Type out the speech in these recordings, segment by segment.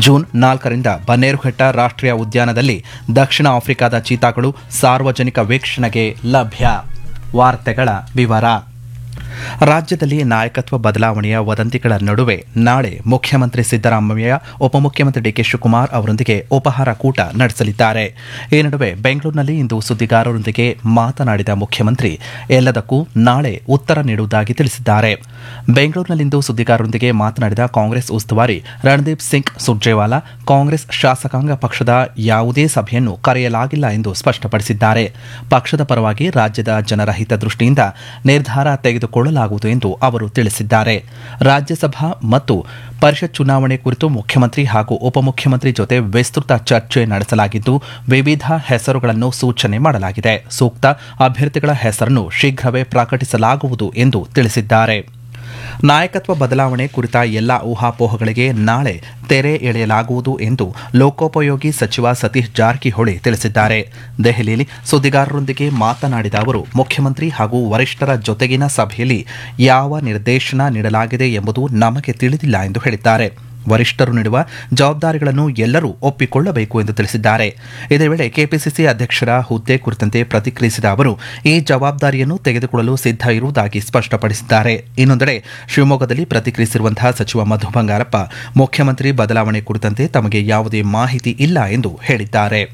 June ನಾಲ್ಕರಿಂದ ಬನ್ನೇರುಘಟ್ಟ ರಾಷ್ಟ್ರೀಯ ಉದ್ಯಾನದಲ್ಲಿ ದಕ್ಷಿಣ ಆಫ್ರಿಕಾದ ಚೀತಾಗಳು ಸಾರ್ವಜನಿಕ ವೀಕ್ಷಣೆಗೆ ಲಭ್ಯ ವಾರ್ತೆಗಳ ವಿವರ ರಾಜ್ಯದಲ್ಲಿ ನಾಯಕತ್ವ ಬದಲಾವಣೆಯ ವದಂತಿಗಳ ನಡುವೆ ನಾಳೆ ಮುಖ್ಯಮಂತ್ರಿ ಸಿದ್ದರಾಮಯ್ಯ ಉಪಮುಖ್ಯಮಂತ್ರಿ ಡಿಕೆ ಶಿವಕುಮಾರ್ ಅವರೊಂದಿಗೆ ಉಪಹಾರ ಕೂಟ ನಡೆಸಲಿದ್ದಾರೆ ಈ ನಡುವೆ ಬೆಂಗಳೂರಿನಲ್ಲಿ ಇಂದು ಸುದ್ದಿಗಾರರೊಂದಿಗೆ ಮಾತನಾಡಿದ ಮುಖ್ಯಮಂತ್ರಿ ಎಲ್ಲದಕ್ಕೂ ನಾಳೆ ಉತ್ತರ ನೀಡುವುದಾಗಿ ತಿಳಿಸಿದ್ದಾರೆ ಬೆಂಗಳೂರಿನಲ್ಲಿಂದು ಸುದ್ದಿಗಾರರೊಂದಿಗೆ ಮಾತನಾಡಿದ ಕಾಂಗ್ರೆಸ್ ಉಸ್ತುವಾರಿ ರಣದೀಪ್ ಸಿಂಗ್ ಸುರ್ಜೇವಾಲಾ ಕಾಂಗ್ರೆಸ್ ಶಾಸಕಾಂಗ ಪಕ್ಷದ ಯಾವುದೇ ಸಭೆಯನ್ನು ಕರೆಯಲಾಗಿಲ್ಲ ಎಂದು ಸ್ಪಷ್ಟಪಡಿಸಿದ್ದಾರೆ ಪಕ್ಷದ ಪರವಾಗಿ ರಾಜ್ಯದ ಜನರ ಹಿತದೃಷ್ಟಿಯಿಂದ ನಿರ್ಧಾರ ತೆಗೆದುಕೊಳ್ಳಲಾಗುವುದು ಎಂದು ಅವರು ತಿಳಿಸಿದ್ದಾರೆ ರಾಜ್ಯಸಭಾ ಮತ್ತು ಪರಿಷತ್ ಚುನಾವಣೆ ಕುರಿತು ಮುಖ್ಯಮಂತ್ರಿ ಹಾಗೂ ಉಪಮುಖ್ಯಮಂತ್ರಿ ಜೊತೆ ವಿಸ್ತೃತ ಚರ್ಚೆ ನಡೆಸಲಾಗಿದ್ದು ವಿವಿಧ ಹೆಸರುಗಳನ್ನು ಸೂಚನೆ ಮಾಡಲಾಗಿದೆ ಸೂಕ್ತ ಅಭ್ಯರ್ಥಿಗಳ ಹೆಸರನ್ನು ಶೀಘ್ರವೇ ಪ್ರಕಟಿಸಲಾಗುವುದು ಎಂದು ತಿಳಿಸಿದ್ದಾರೆ ನಾಯಕತ್ವ ಬದಲಾವಣೆ ಕುರಿತ ಎಲ್ಲ ಊಹಾಪೋಹಗಳಿಗೆ ನಾಳೆ ತೆರೆ ಎಳೆಯಲಾಗುವುದು ಎಂದು ಲೋಕೋಪಯೋಗಿ ಸಚಿವ ಸತೀಶ್ ಜಾರಕಿಹೊಳಿ ತಿಳಿಸಿದ್ದಾರೆ ದೆಹಲಿಯಲ್ಲಿ ಸುದ್ದಿಗಾರರೊಂದಿಗೆ ಮಾತನಾಡಿದ ಅವರು ಮುಖ್ಯಮಂತ್ರಿ ಹಾಗೂ ವರಿಷ್ಠರ ಜೊತೆಗಿನ ಸಭೆಯಲ್ಲಿ ಯಾವ ನಿರ್ದೇಶನ ನೀಡಲಾಗಿದೆ ಎಂಬುದು ನಮಗೆ ತಿಳಿದಿಲ್ಲ ಎಂದು ಹೇಳಿದ್ದಾರೆ ವರಿಷ್ಠರು ನೀಡುವ ಜವಾಬ್ದಾರಿಗಳನ್ನು ಎಲ್ಲರೂ ಒಪ್ಪಿಕೊಳ್ಳಬೇಕು ಎಂದು ತಿಳಿಸಿದ್ದಾರೆ ಇದೇ ವೇಳೆ ಕೆಪಿಸಿಸಿ ಅಧ್ಯಕ್ಷರ ಹುದ್ದೆ ಕುರಿತಂತೆ ಪ್ರತಿಕ್ರಿಯಿಸಿದ ಅವರು ಈ ಜವಾಬ್ದಾರಿಯನ್ನು ತೆಗೆದುಕೊಳ್ಳಲು ಸಿದ್ಧ ಇರುವುದಾಗಿ ಸ್ಪಷ್ಟಪಡಿಸಿದ್ದಾರೆ ಇನ್ನೊಂದೆಡೆ ಶಿವಮೊಗ್ಗದಲ್ಲಿ ಪ್ರತಿಕ್ರಿಯಿಸಿರುವಂತಹ ಸಚಿವ ಮಧು ಬಂಗಾರಪ್ಪ ಮುಖ್ಯಮಂತ್ರಿ ಬದಲಾವಣೆ ಕುರಿತಂತೆ ತಮಗೆ ಯಾವುದೇ ಮಾಹಿತಿ ಇಲ್ಲ ಎಂದು ಹೇಳಿದ್ದಾರೆ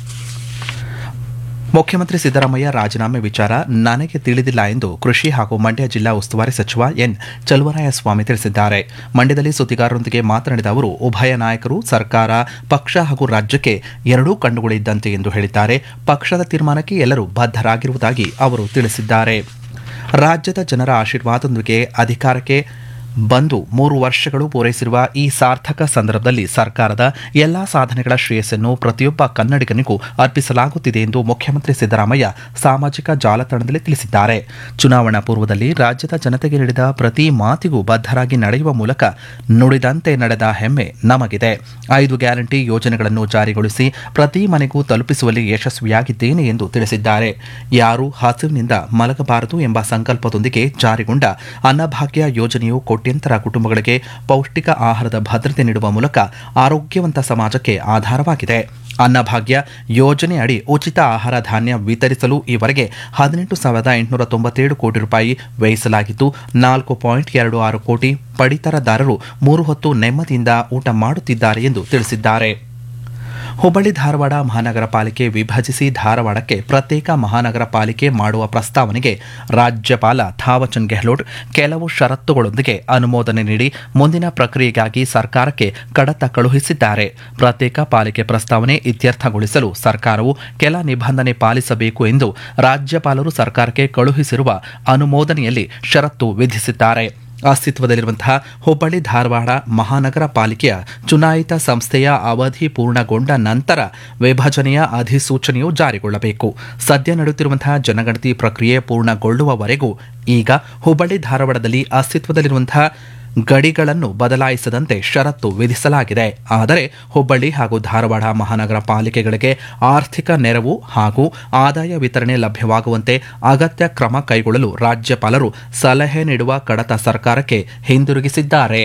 ಮುಖ್ಯಮಂತ್ರಿ ಸಿದ್ದರಾಮಯ್ಯ ರಾಜೀನಾಮೆ ವಿಚಾರ ನನಗೆ ತಿಳಿದಿಲ್ಲ ಎಂದು ಕೃಷಿ ಹಾಗೂ ಮಂಡ್ಯ ಜಿಲ್ಲಾ ಉಸ್ತುವಾರಿ ಸಚಿವ ಎನ್ ಚಲುವರಾಯಸ್ವಾಮಿ ತಿಳಿಸಿದ್ದಾರೆ ಮಂಡ್ಯದಲ್ಲಿ ಸುದ್ದಿಗಾರರೊಂದಿಗೆ ಮಾತನಾಡಿದ ಅವರು ಉಭಯ ನಾಯಕರು ಸರ್ಕಾರ ಪಕ್ಷ ಹಾಗೂ ರಾಜ್ಯಕ್ಕೆ ಎರಡೂ ಕಣ್ಣುಗಳಿದ್ದಂತೆ ಎಂದು ಹೇಳಿದ್ದಾರೆ ಪಕ್ಷದ ತೀರ್ಮಾನಕ್ಕೆ ಎಲ್ಲರೂ ಬದ್ಧರಾಗಿರುವುದಾಗಿ ಅವರು ತಿಳಿಸಿದ್ದಾರೆ ರಾಜ್ಯದ ಜನರ ಆಶೀರ್ವಾದದೊಂದಿಗೆ ಅಧಿಕಾರಕ್ಕೆ ಬಂದು ಮೂರು ವರ್ಷಗಳು ಪೂರೈಸಿರುವ ಈ ಸಾರ್ಥಕ ಸಂದರ್ಭದಲ್ಲಿ ಸರ್ಕಾರದ ಎಲ್ಲಾ ಸಾಧನೆಗಳ ಶ್ರೇಯಸ್ಸನ್ನು ಪ್ರತಿಯೊಬ್ಬ ಕನ್ನಡಿಗನಿಗೂ ಅರ್ಪಿಸಲಾಗುತ್ತಿದೆ ಎಂದು ಮುಖ್ಯಮಂತ್ರಿ ಸಿದ್ದರಾಮಯ್ಯ ಸಾಮಾಜಿಕ ಜಾಲತಾಣದಲ್ಲಿ ತಿಳಿಸಿದ್ದಾರೆ ಚುನಾವಣಾ ಪೂರ್ವದಲ್ಲಿ ರಾಜ್ಯದ ಜನತೆಗೆ ನೀಡಿದ ಪ್ರತಿ ಮಾತಿಗೂ ಬದ್ಧರಾಗಿ ನಡೆಯುವ ಮೂಲಕ ನುಡಿದಂತೆ ನಡೆದ ಹೆಮ್ಮೆ ನಮಗಿದೆ ಐದು ಗ್ಯಾರಂಟಿ ಯೋಜನೆಗಳನ್ನು ಜಾರಿಗೊಳಿಸಿ ಪ್ರತಿ ಮನೆಗೂ ತಲುಪಿಸುವಲ್ಲಿ ಯಶಸ್ವಿಯಾಗಿದ್ದೇನೆ ಎಂದು ತಿಳಿಸಿದ್ದಾರೆ ಯಾರೂ ಹಸಿವಿನಿಂದ ಮಲಗಬಾರದು ಎಂಬ ಸಂಕಲ್ಪದೊಂದಿಗೆ ಜಾರಿಗೊಂಡ ಅನ್ನಭಾಗ್ಯ ಯೋಜನೆಯು ಕೋಟ್ಯಂತರ ಕುಟುಂಬಗಳಿಗೆ ಪೌಷ್ಟಿಕ ಆಹಾರದ ಭದ್ರತೆ ನೀಡುವ ಮೂಲಕ ಆರೋಗ್ಯವಂತ ಸಮಾಜಕ್ಕೆ ಆಧಾರವಾಗಿದೆ ಅನ್ನಭಾಗ್ಯ ಯೋಜನೆ ಅಡಿ ಉಚಿತ ಆಹಾರ ಧಾನ್ಯ ವಿತರಿಸಲು ಈವರೆಗೆ ಹದಿನೆಂಟು ಸಾವಿರದ ಎಂಟುನೂರ ತೊಂಬತ್ತೇಳು ಕೋಟಿ ರೂಪಾಯಿ ವ್ಯಯಿಸಲಾಗಿದ್ದು ನಾಲ್ಕು ಪಾಯಿಂಟ್ ಎರಡು ಆರು ಕೋಟಿ ಪಡಿತರದಾರರು ಮೂರು ಹೊತ್ತು ನೆಮ್ಮದಿಯಿಂದ ಊಟ ಮಾಡುತ್ತಿದ್ದಾರೆ ಎಂದು ತಿಳಿಸಿದ್ದಾರೆ ಹುಬ್ಬಳ್ಳಿ ಧಾರವಾಡ ಮಹಾನಗರ ಪಾಲಿಕೆ ವಿಭಜಿಸಿ ಧಾರವಾಡಕ್ಕೆ ಪ್ರತ್ಯೇಕ ಮಹಾನಗರ ಪಾಲಿಕೆ ಮಾಡುವ ಪ್ರಸ್ತಾವನೆಗೆ ರಾಜ್ಯಪಾಲ ಥಾವಚಂದ್ ಗೆಹ್ಲೋಟ್ ಕೆಲವು ಷರತ್ತುಗಳೊಂದಿಗೆ ಅನುಮೋದನೆ ನೀಡಿ ಮುಂದಿನ ಪ್ರಕ್ರಿಯೆಗಾಗಿ ಸರ್ಕಾರಕ್ಕೆ ಕಡತ ಕಳುಹಿಸಿದ್ದಾರೆ ಪ್ರತ್ಯೇಕ ಪಾಲಿಕೆ ಪ್ರಸ್ತಾವನೆ ಇತ್ಯರ್ಥಗೊಳಿಸಲು ಸರ್ಕಾರವು ಕೆಲ ನಿಬಂಧನೆ ಪಾಲಿಸಬೇಕು ಎಂದು ರಾಜ್ಯಪಾಲರು ಸರ್ಕಾರಕ್ಕೆ ಕಳುಹಿಸಿರುವ ಅನುಮೋದನೆಯಲ್ಲಿ ಷರತ್ತು ವಿಧಿಸಿದ್ದಾರೆ ಅಸ್ತಿತ್ವದಲ್ಲಿರುವಂತಹ ಹುಬ್ಬಳ್ಳಿ ಧಾರವಾಡ ಮಹಾನಗರ ಪಾಲಿಕೆಯ ಚುನಾಯಿತ ಸಂಸ್ಥೆಯ ಅವಧಿ ಪೂರ್ಣಗೊಂಡ ನಂತರ ವಿಭಜನೆಯ ಅಧಿಸೂಚನೆಯು ಜಾರಿಗೊಳ್ಳಬೇಕು ಸದ್ಯ ನಡೆಯುತ್ತಿರುವಂತಹ ಜನಗಣತಿ ಪ್ರಕ್ರಿಯೆ ಪೂರ್ಣಗೊಳ್ಳುವವರೆಗೂ ಈಗ ಹುಬ್ಬಳ್ಳಿ ಧಾರವಾಡದಲ್ಲಿ ಅಸ್ತಿತ್ವದಲ್ಲಿರುವಂತಹ ಗಡಿಗಳನ್ನು ಬದಲಾಯಿಸದಂತೆ ಷರತ್ತು ವಿಧಿಸಲಾಗಿದೆ ಆದರೆ ಹುಬ್ಬಳ್ಳಿ ಹಾಗೂ ಧಾರವಾಡ ಮಹಾನಗರ ಪಾಲಿಕೆಗಳಿಗೆ ಆರ್ಥಿಕ ನೆರವು ಹಾಗೂ ಆದಾಯ ವಿತರಣೆ ಲಭ್ಯವಾಗುವಂತೆ ಅಗತ್ಯ ಕ್ರಮ ಕೈಗೊಳ್ಳಲು ರಾಜ್ಯಪಾಲರು ಸಲಹೆ ನೀಡುವ ಕಡತ ಸರ್ಕಾರಕ್ಕೆ ಹಿಂದಿರುಗಿಸಿದ್ದಾರೆ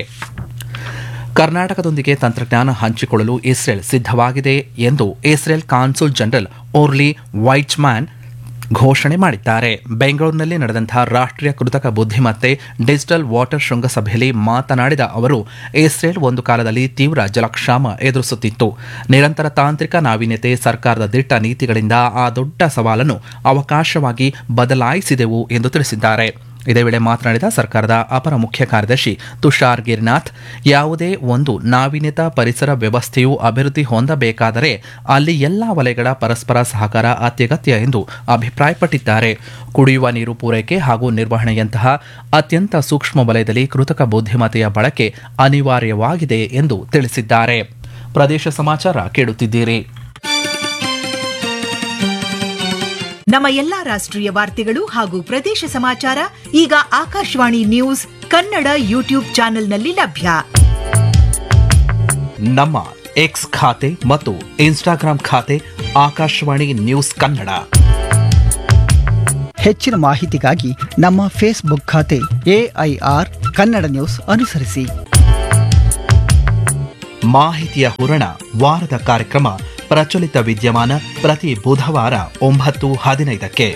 ಕರ್ನಾಟಕದೊಂದಿಗೆ ತಂತ್ರಜ್ಞಾನ ಹಂಚಿಕೊಳ್ಳಲು ಇಸ್ರೇಲ್ ಸಿದ್ಧವಾಗಿದೆ ಎಂದು Israel consul general Orly Weitzman ಘೋಷಣೆ ಮಾಡಿದ್ದಾರೆ ಬೆಂಗಳೂರಿನಲ್ಲಿ ನಡೆದಂತಹ ರಾಷ್ಟ್ರೀಯ ಕೃತಕ ಬುದ್ಧಿಮತ್ತೆ ಡಿಜಿಟಲ್ ವಾಟರ್ ಶೃಂಗಸಭೆಯಲ್ಲಿ ಮಾತನಾಡಿದ ಅವರು ಇಸ್ರೇಲ್ ಒಂದು ಕಾಲದಲ್ಲಿ ತೀವ್ರ ಜಲಕ್ಷಾಮ ಎದುರಿಸುತ್ತಿತ್ತು ನಿರಂತರ ತಾಂತ್ರಿಕ ನಾವೀನ್ಯತೆ ಸರ್ಕಾರದ ದಿಟ್ಟ ನೀತಿಗಳಿಂದ ಆ ದೊಡ್ಡ ಸವಾಲನ್ನು ಅವಕಾಶವಾಗಿ ಬದಲಾಯಿಸಿದೆವು ಎಂದು ತಿಳಿಸಿದ್ದಾರೆ ಇದೇ ವೇಳೆ ಮಾತನಾಡಿದ ಸರ್ಕಾರದ ಅಪರ ಮುಖ್ಯ ಕಾರ್ಯದರ್ಶಿ ತುಷಾರ್ ಗಿರಿನಾಥ್ ಯಾವುದೇ ಒಂದು ನಾವೀನ್ಯತಾ ಪರಿಸರ ವ್ಯವಸ್ಥೆಯು ಅಭಿವೃದ್ಧಿ ಹೊಂದಬೇಕಾದರೆ ಅಲ್ಲಿ ಎಲ್ಲಾ ವಲಯಗಳ ಪರಸ್ಪರ ಸಹಕಾರ ಅತ್ಯಗತ್ಯ ಎಂದು ಅಭಿಪ್ರಾಯಪಟ್ಟಿದ್ದಾರೆ ಕುಡಿಯುವ ನೀರು ಪೂರೈಕೆ ಹಾಗೂ ನಿರ್ವಹಣೆಯಂತಹ ಅತ್ಯಂತ ಸೂಕ್ಷ್ಮ ವಲಯದಲ್ಲಿ ಕೃತಕ ಬುದ್ಧಿಮತ್ತೆಯ ಬಳಕೆ ಅನಿವಾರ್ಯವಾಗಿದೆ ಎಂದು ತಿಳಿಸಿದ್ದಾರೆ ಪ್ರದೇಶ ಸಮಾಚಾರ ಕೇಳುತ್ತಿದ್ದೀರಿ ನಮ್ಮ ಎಲ್ಲಾ ರಾಷ್ಟ್ರೀಯ ವಾರ್ತೆಗಳು ಹಾಗೂ ಪ್ರದೇಶ ಸಮಾಚಾರ ಈಗ ಆಕಾಶವಾಣಿ ನ್ಯೂಸ್ ಕನ್ನಡ ಯೂಟ್ಯೂಬ್ ಚಾನೆಲ್ನಲ್ಲಿ ಲಭ್ಯ ನಮ್ಮ ಎಕ್ಸ್ ಖಾತೆ ಮತ್ತು ಇನ್ಸ್ಟಾಗ್ರಾಂ ಖಾತೆ ಆಕಾಶವಾಣಿ ನ್ಯೂಸ್ ಕನ್ನಡ ಹೆಚ್ಚಿನ ಮಾಹಿತಿಗಾಗಿ ನಮ್ಮ ಫೇಸ್ಬುಕ್ ಖಾತೆ ಎಐಆರ್ ಕನ್ನಡ ನ್ಯೂಸ್ ಅನುಸರಿಸಿ ಮಾಹಿತಿಯ ಹೂರಣ ವಾರದ ಕಾರ್ಯಕ್ರಮ ಪ್ರಚಲಿತ ವಿದ್ಯಮಾನ ಪ್ರತಿ ಬುಧವಾರ ಒಂಬತ್ತು ಹದಿನೈದಕ್ಕೆ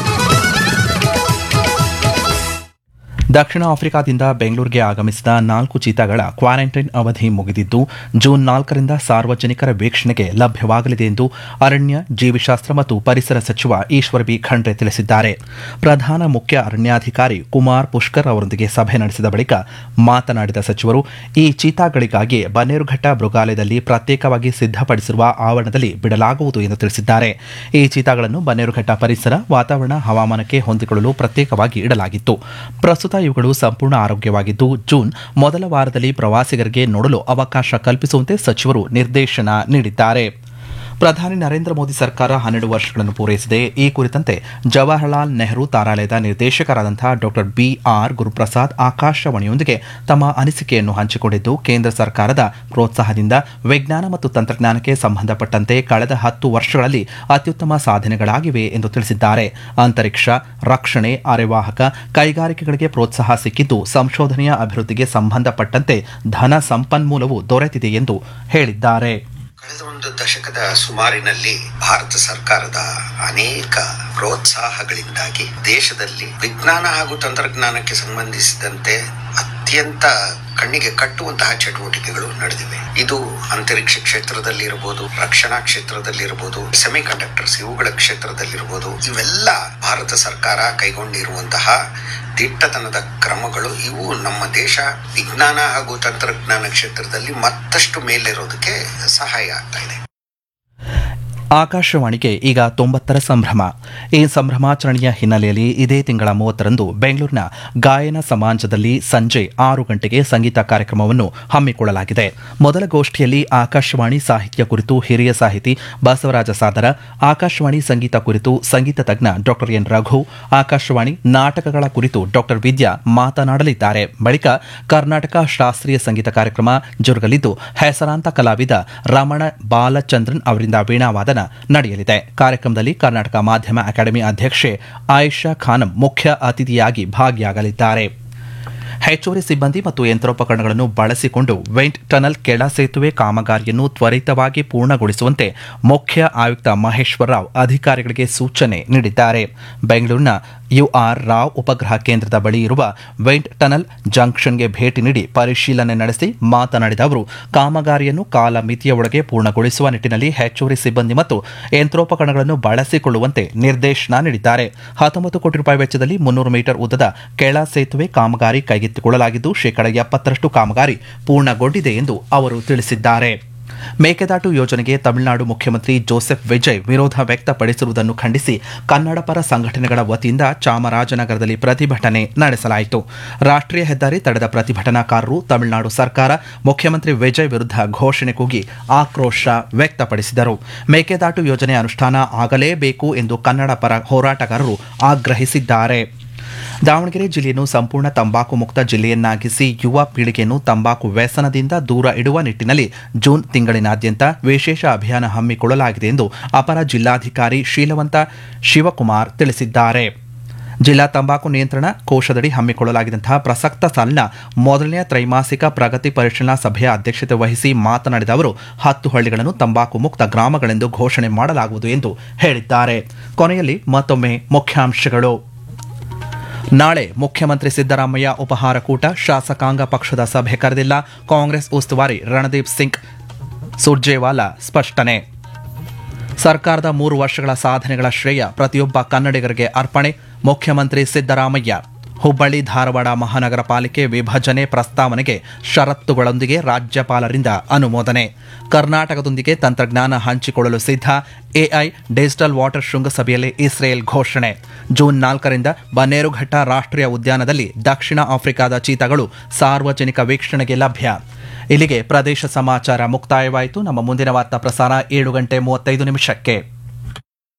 ದಕ್ಷಿಣ ಆಫ್ರಿಕಾದಿಂದ ಬೆಂಗಳೂರಿಗೆ ಆಗಮಿಸಿದ ನಾಲ್ಕು ಚೀತಾಗಳ ಕ್ವಾರಂಟೈನ್ ಅವಧಿ ಮುಗಿದಿದ್ದು ಜೂನ್ ನಾಲ್ಕರಿಂದ ಸಾರ್ವಜನಿಕರ ವೀಕ್ಷಣೆಗೆ ಲಭ್ಯವಾಗಲಿದೆ ಎಂದು ಅರಣ್ಯ ಜೀವಿಶಾಸ್ತ್ರ ಮತ್ತು ಪರಿಸರ ಸಚಿವ ಈಶ್ವರ್ ಬಿ ಖಂಡ್ರೆ ತಿಳಿಸಿದ್ದಾರೆ ಪ್ರಧಾನ ಮುಖ್ಯ ಅರಣ್ಯಾಧಿಕಾರಿ ಕುಮಾರ್ ಪುಷ್ಕರ್ ಅವರೊಂದಿಗೆ ಸಭೆ ನಡೆಸಿದ ಬಳಿಕ ಮಾತನಾಡಿದ ಸಚಿವರು ಈ ಚೀತಾಗಳಿಗಾಗಿ ಬನ್ನೇರುಘಟ್ಟ ಮೃಗಾಲಯದಲ್ಲಿ ಪ್ರತ್ಯೇಕವಾಗಿ ಸಿದ್ಧಪಡಿಸಿರುವ ಆವರಣದಲ್ಲಿ ಬಿಡಲಾಗುವುದು ಎಂದು ತಿಳಿಸಿದ್ದಾರೆ ಈ ಚೀತಾಗಳನ್ನು ಬನ್ನೇರುಘಟ್ಟ ಪರಿಸರ ವಾತಾವರಣ ಹವಾಮಾನಕ್ಕೆ ಹೊಂದಿಕೊಳ್ಳಲು ಪ್ರತ್ಯೇಕವಾಗಿ ಇಡಲಾಗಿತ್ತು ಪ್ರಸ್ತುತ ಇವುಗಳು ಸಂಪೂರ್ಣ ಆರೋಗ್ಯವಾಗಿದ್ದು ಜೂನ್ ಮೊದಲ ವಾರದಲ್ಲಿ ಪ್ರವಾಸಿಗರಿಗೆ ನೋಡಲು ಅವಕಾಶ ಕಲ್ಪಿಸುವಂತೆ ಸಚಿವರು ನಿರ್ದೇಶನ ನೀಡಿದ್ದಾರೆ ಪ್ರಧಾನಿ ನರೇಂದ್ರ ಮೋದಿ ಸರ್ಕಾರ ಹನ್ನೆರಡು ವರ್ಷಗಳನ್ನು ಪೂರೈಸಿದೆ ಈ ಕುರಿತಂತೆ ಜವಾಹರಲಾಲ್ ನೆಹರು ತಾರಾಲಯದ ನಿರ್ದೇಶಕರಾದಂತಹ ಡಾಕ್ಟರ್ ಬಿಆರ್ ಗುರುಪ್ರಸಾದ್ ಆಕಾಶವಾಣಿಯೊಂದಿಗೆ ತಮ್ಮ ಅನಿಸಿಕೆಯನ್ನು ಹಂಚಿಕೊಂಡಿದ್ದು ಕೇಂದ್ರ ಸರ್ಕಾರದ ಪ್ರೋತ್ಸಾಹದಿಂದ ವಿಜ್ಞಾನ ಮತ್ತು ತಂತ್ರಜ್ಞಾನಕ್ಕೆ ಸಂಬಂಧಪಟ್ಟಂತೆ ಕಳೆದ ಹತ್ತು ವರ್ಷಗಳಲ್ಲಿ ಅತ್ಯುತ್ತಮ ಸಾಧನೆಗಳಾಗಿವೆ ಎಂದು ತಿಳಿಸಿದ್ದಾರೆ ಅಂತರಿಕ್ಷ ರಕ್ಷಣೆ ಅರೆವಾಹಕ ಕೈಗಾರಿಕೆಗಳಿಗೆ ಪ್ರೋತ್ಸಾಹ ಸಿಕ್ಕಿದ್ದು ಸಂಶೋಧನೆಯ ಅಭಿವೃದ್ಧಿಗೆ ಸಂಬಂಧಪಟ್ಟಂತೆ ಧನ ಸಂಪನ್ಮೂಲವು ದೊರೆತಿದೆ ಎಂದು ಹೇಳಿದ್ದಾರೆ ಕಳೆದ ಒಂದು ದಶಕದ ಸುಮಾರಿನಲ್ಲಿ ಭಾರತ ಸರ್ಕಾರದ ಅನೇಕ ಪ್ರೋತ್ಸಾಹಗಳಿಂದಾಗಿ ದೇಶದಲ್ಲಿ ವಿಜ್ಞಾನ ಹಾಗೂ ತಂತ್ರಜ್ಞಾನಕ್ಕೆ ಸಂಬಂಧಿಸಿದಂತೆ ಅತ್ಯಂತ ಕಣ್ಣಿಗೆ ಕಟ್ಟುವಂತಹ ಚಟುವಟಿಕೆಗಳು ನಡೆದಿವೆ ಇದು ಅಂತರಿಕ್ಷ ಕ್ಷೇತ್ರದಲ್ಲಿರಬಹುದು ರಕ್ಷಣಾ ಕ್ಷೇತ್ರದಲ್ಲಿರಬಹುದು ಸೆಮಿ ಕಂಡಕ್ಟರ್ಸ್ ಇವುಗಳ ಕ್ಷೇತ್ರದಲ್ಲಿರಬಹುದು ಇವೆಲ್ಲ ಭಾರತ ಸರ್ಕಾರ ಕೈಗೊಂಡಿರುವಂತಹ ದಿಟ್ಟತನದ ಕ್ರಮಗಳು ಇವು ನಮ್ಮ ದೇಶ ವಿಜ್ಞಾನ ಹಾಗೂ ತಂತ್ರಜ್ಞಾನ ಕ್ಷೇತ್ರದಲ್ಲಿ ಮತ್ತಷ್ಟು ಮೇಲೇರೋದಕ್ಕೆ ಸಹಾಯ ಆಗ್ತಾ ಇದೆ ಆಕಾಶವಾಣಿಗೆ ಈಗ ತೊಂಬತ್ತರ ಸಂಭ್ರಮ ಈ ಸಂಭ್ರಮಾಚರಣೆಯ ಹಿನ್ನೆಲೆಯಲ್ಲಿ ಇದೇ ತಿಂಗಳ ಮೂವತ್ತರಂದು ಬೆಂಗಳೂರಿನ ಗಾಯನ ಸಮಾಜದಲ್ಲಿ ಸಂಜೆ ಆರು ಗಂಟೆಗೆ ಸಂಗೀತ ಕಾರ್ಯಕ್ರಮವನ್ನು ಹಮ್ಮಿಕೊಳ್ಳಲಾಗಿದೆ ಮೊದಲ ಗೋಷ್ಠಿಯಲ್ಲಿ ಆಕಾಶವಾಣಿ ಸಾಹಿತ್ಯ ಕುರಿತು ಹಿರಿಯ ಸಾಹಿತಿ ಬಸವರಾಜ ಸಾದರ ಆಕಾಶವಾಣಿ ಸಂಗೀತ ಕುರಿತು ಸಂಗೀತ ತಜ್ಞ ಡಾಕ್ಟರ್ ಎನ್ ರಘು ಆಕಾಶವಾಣಿ ನಾಟಕಗಳ ಕುರಿತು ಡಾಕ್ಟರ್ ವಿದ್ಯಾ ಮಾತನಾಡಲಿದ್ದಾರೆ ಬಳಿಕ ಕರ್ನಾಟಕ ಶಾಸ್ತ್ರೀಯ ಸಂಗೀತ ಕಾರ್ಯಕ್ರಮ ಜರುಗಲಿದ್ದು ಹೆಸರಾಂತ ಕಲಾವಿದ ರಮಣ ಬಾಲಚಂದ್ರನ್ ಅವರಿಂದ ವೀಣಾವಾದನ ನಡೆಯಲಿದೆ ಕಾರ್ಯಕ್ರಮದಲ್ಲಿ ಕರ್ನಾಟಕ ಮಾಧ್ಯಮ ಅಕಾಡೆಮಿ ಅಧ್ಯಕ್ಷೆ ಆಯಿಷಾ ಖಾನಂ ಮುಖ್ಯ ಅತಿಥಿಯಾಗಿ ಭಾಗಿಯಾಗಲಿದ್ದಾರೆ ಹೆಚ್ಚುವರಿ ಸಿಬ್ಬಂದಿ ಮತ್ತು ಯಂತ್ರೋಪಕರಣಗಳನ್ನು ಬಳಸಿಕೊಂಡು ವೆಂಟ್ ಟನಲ್ ಕೆಳ ಸೇತುವೆ ಕಾಮಗಾರಿಯನ್ನು ತ್ವರಿತವಾಗಿ ಪೂರ್ಣಗೊಳಿಸುವಂತೆ ಮುಖ್ಯ ಆಯುಕ್ತ ಮಹೇಶ್ವರ ರಾವ್ ಅಧಿಕಾರಿಗಳಿಗೆ ಸೂಚನೆ ನೀಡಿದ್ದಾರೆ ಬೆಂಗಳೂರಿನ ಯುಆರ್ ರಾವ್ ಉಪಗ್ರಹ ಕೇಂದ್ರದ ಬಳಿ ಇರುವ ವೆಂಟ್ ಟನಲ್ ಜಂಕ್ಷನ್ಗೆ ಭೇಟಿ ನೀಡಿ ಪರಿಶೀಲನೆ ನಡೆಸಿ ಮಾತನಾಡಿದ ಅವರು ಕಾಮಗಾರಿಯನ್ನು ಕಾಲಮಿತಿಯ ಒಳಗೆ ಪೂರ್ಣಗೊಳಿಸುವ ನಿಟ್ಟಿನಲ್ಲಿ ಹೆಚ್ಚುವರಿ ಸಿಬ್ಬಂದಿ ಮತ್ತು ಯಂತ್ರೋಪಕರಣಗಳನ್ನು ಬಳಸಿಕೊಳ್ಳುವಂತೆ ನಿರ್ದೇಶನ ನೀಡಿದ್ದಾರೆ ಹತ್ತೊಂಬತ್ತು ಕೋಟಿ ರೂಪಾಯಿ ವೆಚ್ಚದಲ್ಲಿ ಮುನ್ನೂರು ಮೀಟರ್ ಉದ್ದದ ಕೆಳ ಸೇತುವೆ ಕಾಮಗಾರಿ ಕೈಗೆತ್ತಿಕೊಳ್ಳಲಾಗಿದ್ದು ಶೇಕಡ ಎಪ್ಪತ್ತರಷ್ಟು ಕಾಮಗಾರಿ ಪೂರ್ಣಗೊಂಡಿದೆ ಎಂದು ಅವರು ತಿಳಿಸಿದ್ದಾರೆ ಮೇಕೆದಾಟು ಯೋಜನೆಗೆ ತಮಿಳುನಾಡು ಮುಖ್ಯಮಂತ್ರಿ ಜೋಸೆಫ್ ವಿಜಯ್ ವಿರೋಧ ವ್ಯಕ್ತಪಡಿಸಿರುವುದನ್ನು ಖಂಡಿಸಿ ಕನ್ನಡ ಪರ ಸಂಘಟನೆಗಳ ವತಿಯಿಂದ ಚಾಮರಾಜನಗರದಲ್ಲಿ ಪ್ರತಿಭಟನೆ ನಡೆಸಲಾಯಿತು ರಾಷ್ಟ್ರೀಯ ಹೆದ್ದಾರಿ ತಡೆದ ಪ್ರತಿಭಟನಾಕಾರರು ತಮಿಳುನಾಡು ಸರ್ಕಾರ ಮುಖ್ಯಮಂತ್ರಿ ವಿಜಯ್ ವಿರುದ್ಧ ಘೋಷಣೆ ಕೂಗಿ ಆಕ್ರೋಶ ವ್ಯಕ್ತಪಡಿಸಿದರು ಮೇಕೆದಾಟು ಯೋಜನೆ ಅನುಷ್ಠಾನ ಆಗಲೇಬೇಕು ಎಂದು ಕನ್ನಡ ಪರ ಹೋರಾಟಗಾರರು ಆಗ್ರಹಿಸಿದ್ದಾರೆ ದಾವಣಗೆರೆ ಜಿಲ್ಲೆಯನ್ನು ಸಂಪೂರ್ಣ ತಂಬಾಕು ಮುಕ್ತ ಜಿಲ್ಲೆಯನ್ನಾಗಿಸಿ ಯುವ ಪೀಳಿಗೆಯನ್ನು ತಂಬಾಕು ವ್ಯಸನದಿಂದ ದೂರ ಇಡುವ ನಿಟ್ಟಿನಲ್ಲಿ ಜೂನ್ ತಿಂಗಳಿನಾದ್ಯಂತ ವಿಶೇಷ ಅಭಿಯಾನ ಹಮ್ಮಿಕೊಳ್ಳಲಾಗಿದೆ ಎಂದು ಅಪರ ಜಿಲ್ಲಾಧಿಕಾರಿ ಶೀಲವಂತ ಶಿವಕುಮಾರ್ ತಿಳಿಸಿದ್ದಾರೆ ಜಿಲ್ಲಾ ತಂಬಾಕು ನಿಯಂತ್ರಣ ಕೋಶದಡಿ ಹಮ್ಮಿಕೊಳ್ಳಲಾಗಿದ್ದಂತಹ ಪ್ರಸಕ್ತ ಸಾಲಿನ ಮೊದಲನೆಯ ತ್ರೈಮಾಸಿಕ ಪ್ರಗತಿ ಪರಿಶೀಲನಾ ಸಭೆಯ ಅಧ್ಯಕ್ಷತೆ ವಹಿಸಿ ಮಾತನಾಡಿದ ಅವರು ಹತ್ತು ಹಳ್ಳಿಗಳನ್ನು ತಂಬಾಕು ಮುಕ್ತ ಗ್ರಾಮಗಳೆಂದು ಘೋಷಣೆ ಮಾಡಲಾಗುವುದು ಎಂದು ಹೇಳಿದ್ದಾರೆ ಕೊನೆಯಲ್ಲಿ ಮತ್ತೊಮ್ಮೆ ಮುಖ್ಯಾಂಶಗಳು ನಾಳೆ ಮುಖ್ಯಮಂತ್ರಿ ಸಿದ್ದರಾಮಯ್ಯ ಉಪಹಾರ ಕೂಟ ಶಾಸಕಾಂಗ ಪಕ್ಷದ ಸಭೆ ಕರೆದಿಲ್ಲ ಕಾಂಗ್ರೆಸ್ ಉಸ್ತುವಾರಿ ರಣದೀಪ್ ಸಿಂಗ್ ಸುರ್ಜೇವಾಲಾ ಸ್ಪಷ್ಟನೆ ಸರ್ಕಾರದ ಮೂರು ವರ್ಷಗಳ ಸಾಧನೆಗಳ ಶ್ರೇಯ ಪ್ರತಿಯೊಬ್ಬ ಕನ್ನಡಿಗರಿಗೆ ಅರ್ಪಣೆ ಮುಖ್ಯಮಂತ್ರಿ ಸಿದ್ದರಾಮಯ್ಯ ಹುಬ್ಬಳ್ಳಿ ಧಾರವಾಡ ಮಹಾನಗರ ಪಾಲಿಕೆ ವಿಭಜನೆ ಪ್ರಸ್ತಾವನೆಗೆ ಷರತ್ತುಗಳೊಂದಿಗೆ ರಾಜ್ಯಪಾಲರಿಂದ ಅನುಮೋದನೆ ಕರ್ನಾಟಕದೊಂದಿಗೆ ತಂತ್ರಜ್ಞಾನ ಹಂಚಿಕೊಳ್ಳಲು ಸಿದ್ಧ ಎಐ ಡಿಜಿಟಲ್ ವಾಟರ್ ಶೃಂಗಸಭೆಯಲ್ಲಿ ಇಸ್ರೇಲ್ ಘೋಷಣೆ ಜೂನ್ ನಾಲ್ಕರಿಂದ ಬನ್ನೇರುಘಟ್ಟ ರಾಷ್ಟ್ರೀಯ ಉದ್ಯಾನದಲ್ಲಿ ದಕ್ಷಿಣ ಆಫ್ರಿಕಾದ ಚೀತಾಗಳು ಸಾರ್ವಜನಿಕ ವೀಕ್ಷಣೆಗೆ ಲಭ್ಯ ಇಲ್ಲಿಗೆ ಪ್ರದೇಶ ಸಮಾಚಾರ ಮುಕ್ತಾಯವಾಯಿತು ನಮ್ಮ ಮುಂದಿನ ವಾರ್ತಾ ಪ್ರಸಾರ ಏಳು ಗಂಟೆ ಮೂವತ್ತೈದು ನಿಮಿಷಕ್ಕೆ